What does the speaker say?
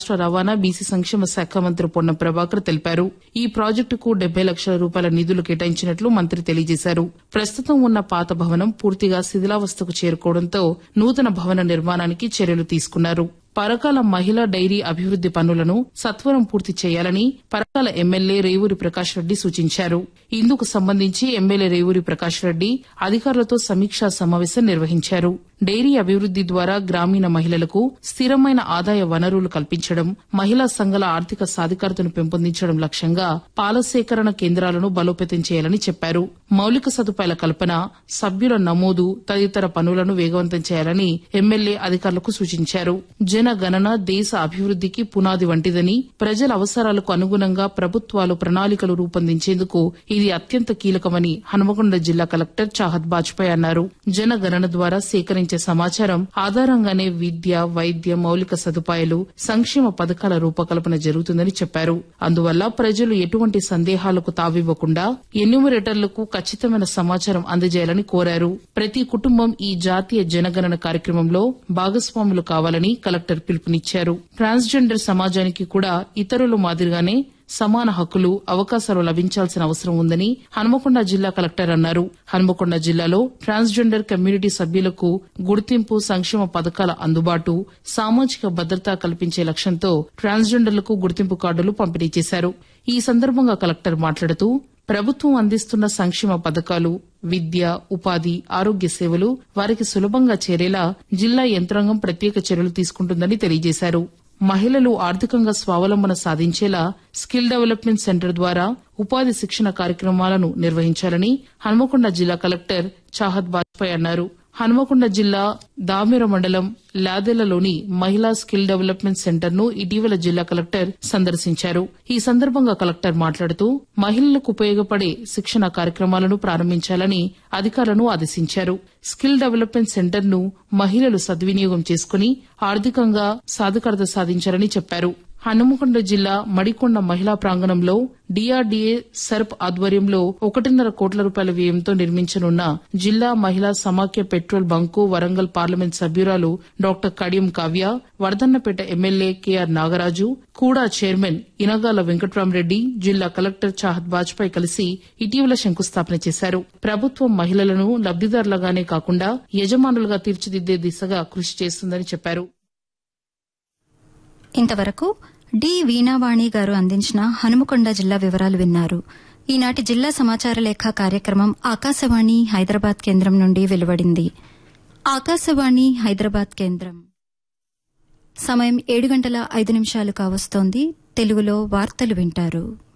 రాష్ట రవాణా బీసీ సంక్షేమ శాఖ మంత్రి పొన్నం ప్రభాకర్ తెలిపారు ఈ ప్రాజెక్టుకు డెబ్బై లక్షల రూపాయల నిధులు కేటాయించినట్లు మంత్రి తెలియజేశారు ప్రస్తుతం ఉన్న పాత భవనం పూర్తిగా శిథిలావస్థకు చేరుకోవడంతో నూతన భవన నిర్మాణానికి చర్యలు తీసుకున్నారు పరకాల మహిళా డైరీ అభివృద్ది పనులను సత్వరం పూర్తి చేయాలని పరకాల ఎమ్మెల్యే రేవూరి ప్రకాష్ రెడ్డి సూచించారు ఇందుకు సంబంధించి ఎమ్మెల్యే రేవూరి ప్రకాష్ రెడ్డి అధికారులతో సమీక్షా సమావేశం నిర్వహించారు డైరీ అభివృద్ది ద్వారా గ్రామీణ మహిళలకు స్థిరమైన ఆదాయ వనరులు కల్పించడం మహిళా సంఘాల ఆర్థిక సాధికారతను పెంపొందించడం లక్ష్యంగా పాల సేకరణ కేంద్రాలను బలోపేతం చేయాలని చెప్పారు మౌలిక సదుపాయాల కల్పన సభ్యుల నమోదు తదితర పనులను వేగవంతం చేయాలని ఎమ్మెల్యే అధికారులకు సూచించారు జనగణన దేశ అభివృద్దికి పునాది వంటిదని ప్రజల అవసరాలకు అనుగుణంగా ప్రభుత్వాలు ప్రణాళికలు రూపొందించేందుకు ఇది అత్యంత కీలకమని హనుమకొండ జిల్లా కలెక్టర్ చాహత్ బాజ్పాయ్ అన్నారు జనగణన ద్వారా సేకరించే సమాచారం ఆధారంగానే విద్య వైద్య మౌలిక సదుపాయాలు సంక్షేమ పథకాల రూపకల్పన జరుగుతుందని చెప్పారు అందువల్ల ప్రజలు ఎటువంటి సందేహాలకు తావివ్వకుండా ఎన్యూమరేటర్లకు ఖచ్చితమైన సమాచారం అందజేయాలని కోరారు ప్రతి కుటుంబం ఈ జాతీయ జనగణన కార్యక్రమంలో భాగస్వాములు కావాలని కలెక్టర్ పిలుపునిచ్చారు ట్రాన్స్జెండర్ సమాజానికి కూడా ఇతరుల మాదిరిగానే సమాన హక్కులు అవకాశాలు లభించాల్సిన అవసరం ఉందని హన్మకొండ జిల్లా కలెక్టర్ అన్నారు హన్మకొండ జిల్లాలో ట్రాన్స్జెండర్ కమ్యూనిటీ సభ్యులకు గుర్తింపు సంక్షేమ పథకాల అందుబాటు సామాజిక భద్రత కల్పించే లక్ష్యంతో ట్రాన్స్జెండర్లకు గుర్తింపు కార్డులు పంపిణీ చేశారు ఈ సందర్భంగా కలెక్టర్ మాట్లాడుతూ ప్రభుత్వం అందిస్తున్న సంక్షేమ పథకాలు విద్య ఉపాధి ఆరోగ్య సేవలు వారికి సులభంగా చేరేలా జిల్లా యంత్రాంగం ప్రత్యేక చర్యలు తీసుకుంటుందని తెలియజేశారు మహిళలు ఆర్థికంగా స్వావలంబన సాధించేలా స్కిల్ డెవలప్మెంట్ సెంటర్ ద్వారా ఉపాధి శిక్షణ కార్యక్రమాలను నిర్వహించాలని హన్మకొండ జిల్లా కలెక్టర్ చాహత్ బాజ్పాయ్ అన్నారు హన్మకొండ జిల్లా దామెర మండలం లాదెలలోని మహిళా స్కిల్ డెవలప్మెంట్ సెంటర్ ను ఇటీవల జిల్లా కలెక్టర్ సందర్శించారు ఈ సందర్భంగా కలెక్టర్ మాట్లాడుతూ మహిళలకు ఉపయోగపడే శిక్షణ కార్యక్రమాలను ప్రారంభించాలని అధికారులను ఆదేశించారు స్కిల్ డెవలప్మెంట్ సెంటర్ ను మహిళలు సద్వినియోగం చేసుకుని ఆర్థికంగా సాధికారత సాధించాలని చెప్పారు హనుమకొండ జిల్లా మడికొండ మహిళా ప్రాంగణంలో డీఆర్డీఏ సర్ప్ ఆధ్వర్యంలో ఒకటిన్నర కోట్ల రూపాయల వ్యయంతో నిర్మించనున్న జిల్లా మహిళా సమాఖ్య పెట్రోల్ బంకు వరంగల్ పార్లమెంట్ సభ్యురాలు doctor Kadiyam Kavya Wardhannapet MLA KR Nagaraju కూడా చైర్మన్ ఇనగాల వెంకట్రామరెడ్డి జిల్లా కలెక్టర్ చాహత్ బాజ్పాయ్ కలిసి ఇటీవల శంకుస్థాపన చేశారు ప్రభుత్వం మహిళలను లబ్దిదారులుగానే కాకుండా యజమానులుగా తీర్చిదిద్దే దిశగా కృషి చేస్తుందని చెప్పారు ఇంతవరకు డి వీణావాణి గారు అందించిన హనుమకొండ జిల్లా వివరాలు విన్నారు ఈనాటి జిల్లా సమాచార లేఖ కార్యక్రమం ఆకాశవాణి హైదరాబాద్ కేంద్రం నుండి వెలువడింది ఆకాశవాణి హైదరాబాద్ కేంద్రం సమయం ఏడు గంటల ఐదు నిమిషాలు కావస్తోంది తెలుగులో వార్తలు వింటారు